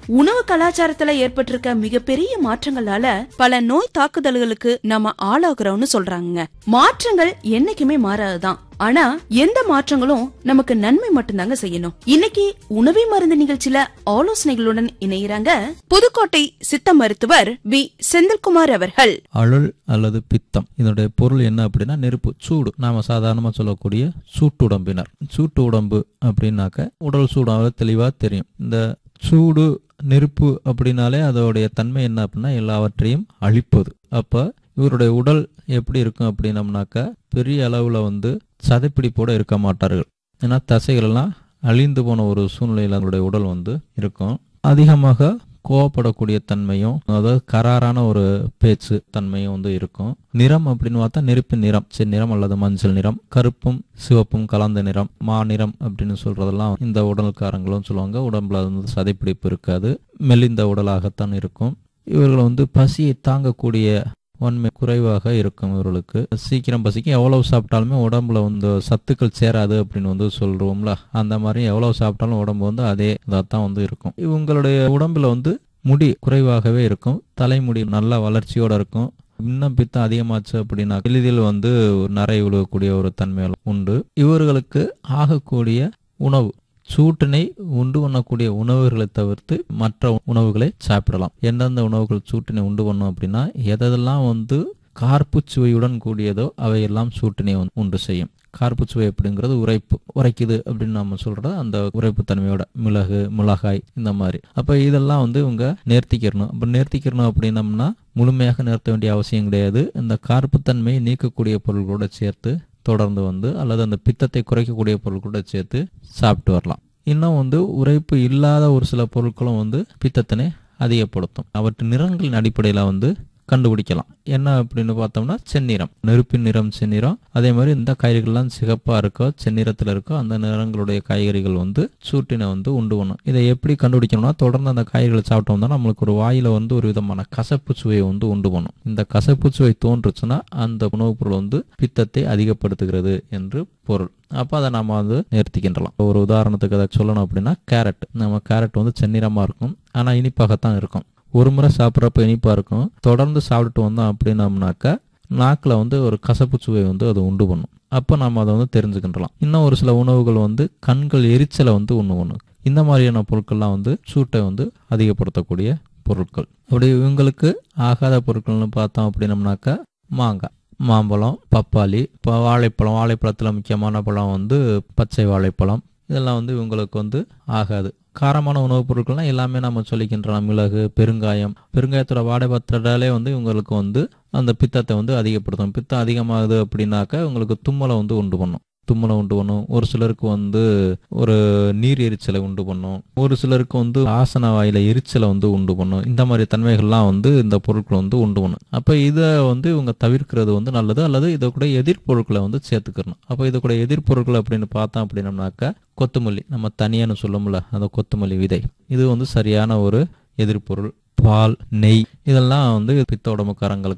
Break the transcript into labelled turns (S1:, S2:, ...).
S1: உணவு கலாச்சாரத்துல ஏற்பட்டிருக்க மிகப்பெரிய மாற்றங்களால பல நோய் தாக்குதல்களுக்கு நாம ஆளாகிறோம்னு சொல்றாங்க மாற்றங்கள் என்னைக்குமே மாறாதுதான் ஆனா எந்த மாற்றங்களும் நமக்கு நன்மை மட்டும்தாங்க செய்யணும் இன்னைக்கு உணவே மருந்து நிகழ்ச்சியில ஆலோசனைகளுடன் இணைகிறாங்க புதுக்கோட்டை சித்த மருத்துவர் வி செந்தில்குமார் அவர்கள்
S2: அழல் அல்லது பித்தம் இதனுடைய பொருள் என்ன அப்படின்னா நெருப்பு சூடு நாம சாதாரணமா சொல்லக்கூடிய சூட்டுடம்பினர் சூட்டு உடம்பு அப்படின்னாக்க உடல் சூடாக தெளிவா தெரியும் இந்த சூடு நெருப்பு அப்படின்னாலே அதோடைய தன்மை என்ன அப்படின்னா எல்லாவற்றையும் அழிப்பது அப்ப இவருடைய உடல் எப்படி இருக்கும் அப்படின்னம்னாக்கா பெரிய அளவுல வந்து சதைப்பிடிப்போட இருக்க மாட்டார்கள் ஏன்னா தசைகள் எல்லாம் அழிந்து போன ஒரு சூழ்நிலையில் அவருடைய உடல் வந்து இருக்கும் அதிகமாக கோவப்படக்கூடிய தன்மையும் அதாவது கராரான ஒரு பேச்சு தன்மையும் வந்து இருக்கும் நிறம் அப்படின்னு பார்த்தா நெருப்பின் நிறம் செந்நிறம் அல்லது மஞ்சள் நிறம் கருப்பும் சிவப்பும் கலந்த நிறம் மா நிறம் அப்படின்னு சொல்றதெல்லாம் இந்த உடல்காரங்களும் சொல்லுவாங்க உடம்புல வந்து சதைப்பிடிப்பு இருக்காது மெலிந்த உடலாகத்தான் இருக்கும் இவர்கள் வந்து பசியை தாங்கக்கூடிய வன்மை குறைவாக இருக்கும் இவர்களுக்கு சீக்கிரம் பசிக்கு எவ்வளவு சாப்பிட்டாலுமே உடம்புல வந்து சத்துக்கள் சேராது அப்படின்னு வந்து சொல்றோம்ல அந்த மாதிரி எவ்வளவு சாப்பிட்டாலும் உடம்பு வந்து அதே இதாகத்தான் வந்து இருக்கும் இவங்களுடைய உடம்புல வந்து முடி குறைவாகவே இருக்கும் தலைமுடி நல்ல வளர்ச்சியோட இருக்கும் இன்னும் பித்தம் அதிகமாச்சு அப்படின்னா எளிதில் வந்து நரை விழுகக்கூடிய ஒரு தன்மைகள் உண்டு இவர்களுக்கு ஆகக்கூடிய உணவு சூட்டினை உண்டு பண்ணக்கூடிய உணவுகளை தவிர்த்து மற்ற உணவுகளை சாப்பிடலாம் எந்தெந்த உணவுகள் சூட்டினை உண்டு பண்ணும் அப்படின்னா எதெல்லாம் வந்து கார்ப்பு சுவையுடன் கூடியதோ அவையெல்லாம் சூட்டினை வந்து உண்டு செய்யும் கார்ப்பு சுவை அப்படிங்கிறது உரைப்பு உரைக்குது அப்படின்னு நம்ம சொல்றது அந்த உரைப்பு தன்மையோட மிளகு மிளகாய் இந்த மாதிரி அப்ப இதெல்லாம் வந்து இவங்க நேர்த்திக்கிறணும் அப்ப நேர்த்திக்கிறணும் அப்படின்னம்னா முழுமையாக நிறுத்த வேண்டிய அவசியம் கிடையாது இந்த கார்ப்புத்தன்மையை நீக்கக்கூடிய பொருள்களோட சேர்த்து தொடர்ந்து வந்து அல்லது அந்த பித்தத்தை குறைக்கக்கூடிய பொருள் கூட சேர்த்து சாப்பிட்டு வரலாம் இன்னும் வந்து உரைப்பு இல்லாத ஒரு சில பொருட்களும் வந்து பித்தத்தினை அதிகப்படுத்தும் அவற்றின் நிறங்களின் அடிப்படையில் வந்து கண்டுபிடிக்கலாம் என்ன அப்படின்னு பார்த்தோம்னா செந்நிறம் நெருப்பின் நிறம் செந்நிறம் அதே மாதிரி இந்த காய்கறிகள்லாம் சிகப்பா இருக்கோ செந்நிறத்தில் இருக்கோ அந்த நிறங்களுடைய காய்கறிகள் வந்து சூட்டினை வந்து உண்டு பண்ணும் இதை எப்படி கண்டுபிடிக்கணும்னா தொடர்ந்து அந்த காய்கறிகளை சாப்பிட்டோம்னா நம்மளுக்கு ஒரு வாயில வந்து ஒரு விதமான கசப்பு சுவையை வந்து உண்டு பண்ணும் இந்த கசப்பு சுவை தோன்றுச்சுன்னா அந்த உணவுப் பொருள் வந்து பித்தத்தை அதிகப்படுத்துகிறது என்று பொருள் அப்போ அதை நம்ம வந்து நிறுத்திக்கின்றலாம் ஒரு உதாரணத்துக்கு அதை சொல்லணும் அப்படின்னா கேரட் நம்ம கேரட் வந்து செந்நிறமாக இருக்கும் ஆனால் இனிப்பாகத்தான் இருக்கும் ஒரு முறை சாப்பிட்றப்ப இனிப்பாக இருக்கும் தொடர்ந்து சாப்பிட்டுட்டு வந்தோம் அப்படின்னம்னாக்கா நாக்கில் வந்து ஒரு கசப்பு சுவை வந்து அது உண்டு பண்ணும் அப்போ நம்ம அதை வந்து தெரிஞ்சுக்கின்றலாம் இன்னும் ஒரு சில உணவுகள் வந்து கண்கள் எரிச்சலை வந்து உண்டு பண்ணும் இந்த மாதிரியான பொருட்கள்லாம் வந்து சூட்டை வந்து அதிகப்படுத்தக்கூடிய பொருட்கள் அப்படி இவங்களுக்கு ஆகாத பொருட்கள்னு பார்த்தோம் அப்படின்னம்னாக்கா மாங்காய் மாம்பழம் பப்பாளி இப்போ வாழைப்பழம் வாழைப்பழத்தில் முக்கியமான பழம் வந்து பச்சை வாழைப்பழம் இதெல்லாம் வந்து இவங்களுக்கு வந்து ஆகாது காரமான உணவுப் பொருட்கள்லாம் எல்லாமே நம்ம சொல்லிக்கின்றோம் மிளகு பெருங்காயம் பெருங்காயத்தோட வாடை பத்திரடாலே வந்து இவங்களுக்கு வந்து அந்த பித்தத்தை வந்து அதிகப்படுத்தும் பித்தம் அதிகமாகுது அப்படின்னாக்கா இவங்களுக்கு தும்மலை வந்து உண்டு பண்ணும் தும்மலை உண்டு பண்ணும் ஒரு சிலருக்கு வந்து ஒரு நீர் எரிச்சலை உண்டு பண்ணும் ஒரு சிலருக்கு வந்து ஆசன வாயில எரிச்சலை வந்து உண்டு பண்ணும் இந்த மாதிரி தன்மைகள்லாம் வந்து இந்த பொருட்கள் வந்து உண்டு பண்ணும் அப்போ இதை வந்து இவங்க தவிர்க்கிறது வந்து நல்லது அல்லது இதை கூட எதிர்பொருட்களை வந்து சேர்த்துக்கணும் அப்போ இது கூட எதிர்பொருட்கள் அப்படின்னு பார்த்தோம் அப்படின்னம்னாக்கா கொத்தமல்லி நம்ம தனியான்னு சொல்லும்ல அந்த கொத்தமல்லி விதை இது வந்து சரியான ஒரு எதிர்பொருள் பால் நெய் இதெல்லாம் வந்து பித்த உடம்புக்காரங்களுக்கு